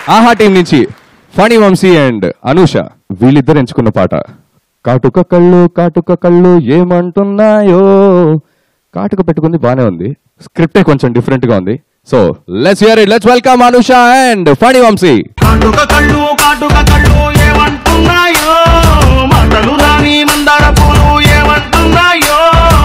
ఆహా టీం నుంచి ఫణి వంశీ అండ్ అనూష వీళ్ళిద్దరు ఎంచుకున్న పాట కాటుక కళ్ళు కాటుక కళ్ళు ఏమంటున్నాయో కాటుక పెట్టుకుంది బానే ఉంది స్క్రిప్టే కొంచెం డిఫరెంట్ గా ఉంది so let's hear it let's welcome Anusha and Phani Vamsi కాటుక కళ్ళు కాటుక కళ్ళు ఏమంటున్నాయో మాటలు రాని మందార పూలు ఏమంటున్నాయో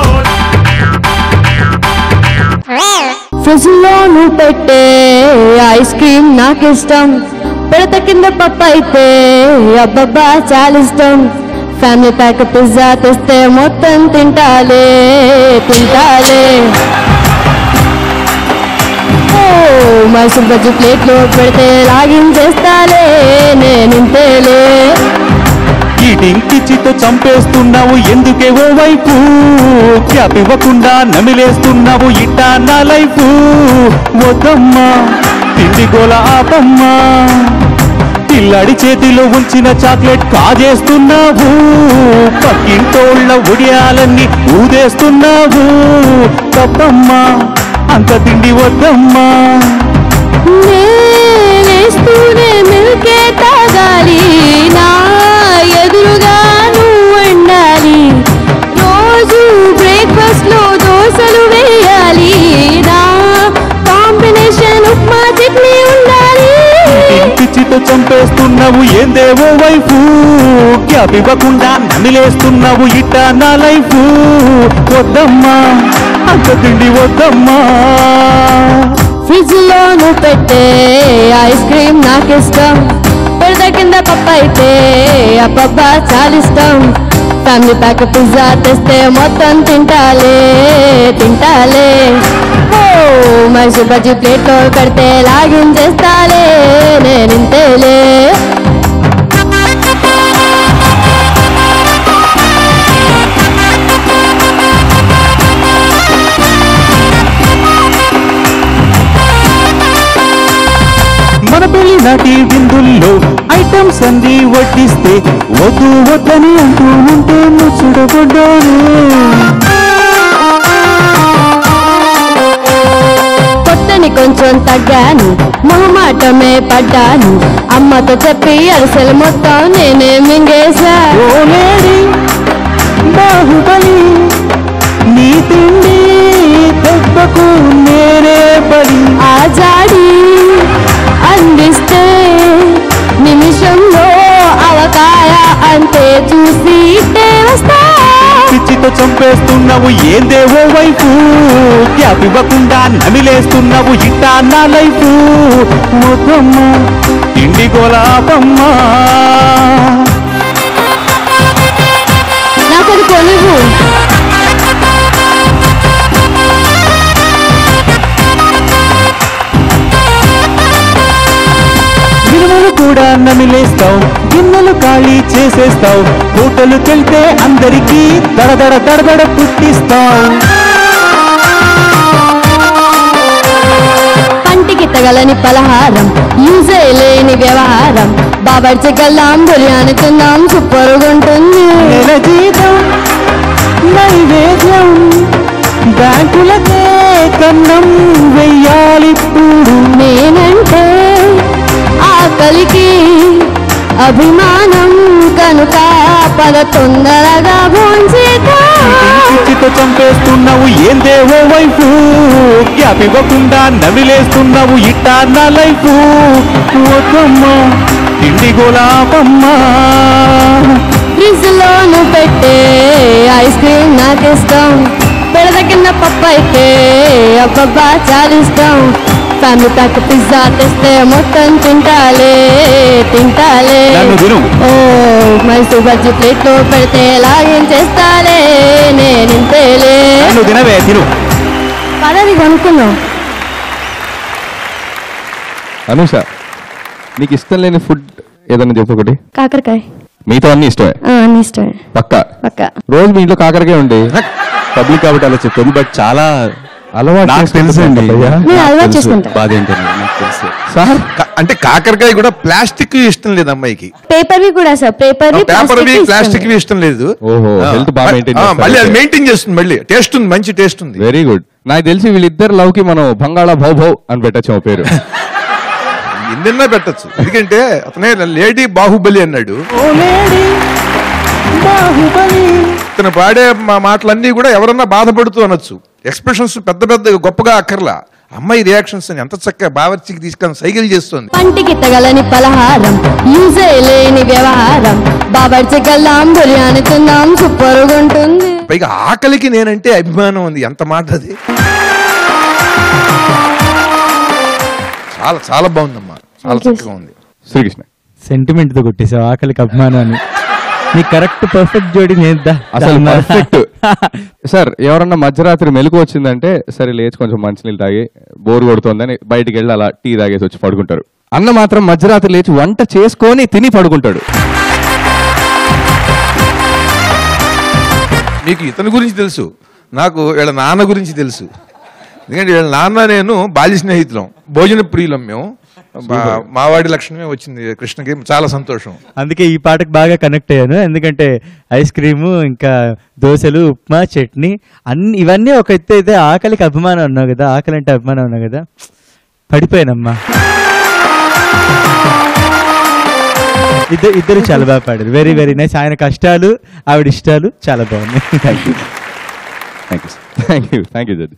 ఫ్రిడ్జ్ లో నువ్వు పెట్టే ఐస్ క్రీమ్ నాకిష్టం పెడత కింద పప్పు అయితే అబ్బబ్బా చాలా ఇష్టం ఫ్యామిలీ ప్యాక్ పిజ్జా తెస్తే మొత్తం తింటాలే తింటాలే ఓ మైసూర్ బజ్జి ప్లేట్లో పెడితే లాగిన్ చేస్తాలే నేనింతేలే ఈటింగ్ కిచ్చితో చంపేస్తున్నావు ఎందుకే ఓ వైపు క్యాప్ ఇవ్వకుండా నమిలేస్తున్నావు ఇట్టా నా లైఫ్ వద్దమ్మా తిండి గోల ఆపమ్మా పిల్లాడి చేతిలో ఉంచిన చాక్లెట్ కాజేస్తున్నావు పక్కింటోళ్ళ ఉడియాలన్నీ ఊదేస్తున్నావు తప్పమ్మా అంత తిండి వద్దమ్మా నేనేస్తూనే మిల్కే తాగాలి నా ఎదురుగా నువ్వు ఉండాలి రోజు బ్రేక్ఫాస్ట్ లో దోశలు వేయాలి నా కాంబినేషన్ ఉప్మా చట్నీ ఉండాలి పిచ్చితో చంపేస్తున్నావు ఏందేవో వైపు గ్యాప్ ఇవ్వకుండా నమిలేస్తున్నావు ఇట్ట నా లైఫ్ వద్దమ్మా అంత తిండి వద్దమ్మా ఫ్రిడ్జ్ లో నువ్వు పెట్టే ఐస్ క్రీమ్ నాకిష్టం పెడత కింద పప్పు అయితే అబ్బబ్బా చాలా ఇష్టం ఫ్యామిలీ ప్యాక్ పిజ్జా తెస్తే మొత్తం తింటాలే తింటాలే ఓ మైసూర్ బజ్జీ ప్లేట్లో పెడితే లాగిన్ చేస్తాలే నేనింతేలే మన పెళ్లి నాటి విందుల్లో ఐటమ్స్ అన్ని వడ్డిస్తే వద్దు వద్దని అంటూ ఉంటే ముచ్చుడబడ్డాను కొత్తని కొంచెం తగ్గాను మొహమాటమే పడ్డాను అమ్మతో చెప్పి అరిసెలు మొత్తం నేనే మింగేశా ఓ లేడీ బాహుబలి నీ తిండి దెబ్బకు నేనే బలి ఆ జాడి అందిస్తే నిమిషంలో అవకాయ అంతే చూసి ఇట్టే వస్తా పిచ్చితో చంపేస్తున్నావు ఏందేవో వైపు గ్యాప్ ఇవ్వకుండా నమిలేస్తున్నావు ఇట్టా నా లైఫ్ మొత్తమ్మా తిండి గోలాపమ్మా నాకు అది కొనుగు విలువలు కూడా నమిలేస్తావు గిన్నెలు ఖాళీ చేసేస్తావు హోటలుకెళ్తే అందరికీ దడదడ దడదడ పుట్టిస్తావు పంటికి తగలని పలహారం యూజే లేని వ్యవహారం బాబర్చి గల్లాం బిర్యానీ తిందాం సూపర్గా ఉంటుంది నెల జీతం నైవేద్యం బ్యాంకులకే కన్నం వెయ్యాలిప్పుడు నేనంటే ఆకలికి అభిమానం కనుక పద తొందరగా భోంచేతా పిచ్చితో చంపేస్తున్నావు ఏందేవో వైపు గ్యాప్ ఇవ్వకుండా నవిలేస్తున్నావు ఇట్టా నా లైఫ్ వద్దమ్మా తిండి గోలాపమ్మా ఫ్రిడ్జ్ లో నువ్వు పెట్టే ఐస్ క్రీమ్ నాకు ఇష్టం పెడద కింద పప్పు అయితే అబ్బబ్బా చాలా ఇష్టం ఫ్యామిలీ ప్యాక్ పిజ్జా తెస్తే మొత్తం తింటాలే తింటాలే నన్ను తిను. ఓ మైసూర్ బజ్జీ ప్లేట్ లో పెడితే లాగిన్ చేస్తాలే నేనింతేలే నన్ను తినవే తిను పదవి కొనుక్కున్నాం అనూష నీకు ఇష్టం లేని ఫుడ్ ఏదైనా చెప్పు ఒకటి కాకరకాయ మీతో అన్ని ఇష్టమే ఆ, అన్ని ఇష్టమే పక్క పక్క రోజు మీ ఇంట్లో కాకరకాయ ఉండి పబ్లిక్ కాబట్టి అలా చెప్తుంది బట్ చాలా అలవాటు నాకు తెలుసు అండి చేసుకుంటున్నావు భయ్యా. నేను అలవాటు తెలుసు. చేసుకుంటా బాధ ఏంటని నాకు తెలుసు సార్ కా- అంటే కాకరకాయ కూడా ప్లాస్టిక్ ఇష్టం లేదు అమ్మాయికి పేపర్వి కూడా సార్ పేపర్వి పేపర్ ప్లాస్టిక్ ప్లాస్టిక్ ఇష్టం లేదు ఓహో, ఆ, health బాగా మ- maintain ఆ, చేస్తారు. మళ్ళీ అది మెయింటైన్ చేస్తుంది మళ్ళీ టేస్ట్ ఉంది మంచి టేస్ట్ ఉంది వెరీ గుడ్ నాకు తెలిసి వీళ్ళిద్దరు లవ్ కి మనం బంగాళా భౌ భౌ అని పెట్టచ్చు పేరు ఎన్నెన్నా పెట్టచ్చు ఎందుకంటే అతనే లేడీ బాహుబలి అన్నాడు ఇతను పాడే మా మాటలన్నీ కూడా ఎవరన్నా బాధపడుతూ అనొచ్చు ఎక్స్ప్రెషన్స్ పెద్ద పెద్ద గొప్పగా అక్కర్లా అమ్మాయి రియాక్షన్స్ అని ఎంత చక్కగా బావర్చికి తీసుకొని సైకిల్ చేస్తుంది పంటికి తగలని పలహారం యూజే లేని వ్యవహారం బాబర్చి గల్లాం బిర్యానీ తిందాం సూపర్గా ఉంటుంది పైగా ఆకలికి నేనంటే అభిమానం ఉంది ఎంత మాట అది చాలా చాలా బాగుందమ్మా చాలా చక్కగా ఉంది శ్రీకృష్ణ సెంటిమెంట్ తో కొట్టేసావు ఆకలికి అభిమానం అని నీ కరెక్ట్ పర్ఫెక్ట్ జోడి నేను దా- అసలు దా- పర్ఫెక్ట్ సార్ ఎవరన్నా మధ్యరాత్రి మెలకు వచ్చిందంటే సరే లేచి కొంచెం మంచినీళ్ళు తాగి బోర్ కొడుతోందని బయటికి వెళ్ళి అలా టీ తాగేసి వచ్చి పడుకుంటారు అన్న మాత్రం మధ్యరాత్రి లేచి వంట చేసుకొని తిని పడుకుంటాడు నీకు ఇతని గురించి తెలుసు నాకు వీళ్ళ నాన్న గురించి తెలుసు ఎందుకంటే వీళ్ళ నాన్న నేను బాల్య స్నేహితులం భోజన ప్రియులం మేము మా- మావాడి లక్షణమే వచ్చింది కృష్ణకి చాలా సంతోషం అందుకే ఈ పాటకు బాగా కనెక్ట్ అయ్యాను ఎందుకంటే ఐస్ క్రీము ఇంకా దోశలు ఉప్మా చట్నీ అన్ని ఇవన్నీ ఒక ఎత్తు అయితే ఆకలికి అభిమానం అన్నావు కదా ఆకలి అంటే అభిమానం అన్నావు కదా పడిపోయానమ్మా ఇద్దరు ఇద్దరు చాలా బాగా పాడారు వెరీ వెరీ నైస్ ఆయన కష్టాలు ఆవిడ ఇష్టాలు చాలా బాగున్నాయి thank you thank you thank you thank you judge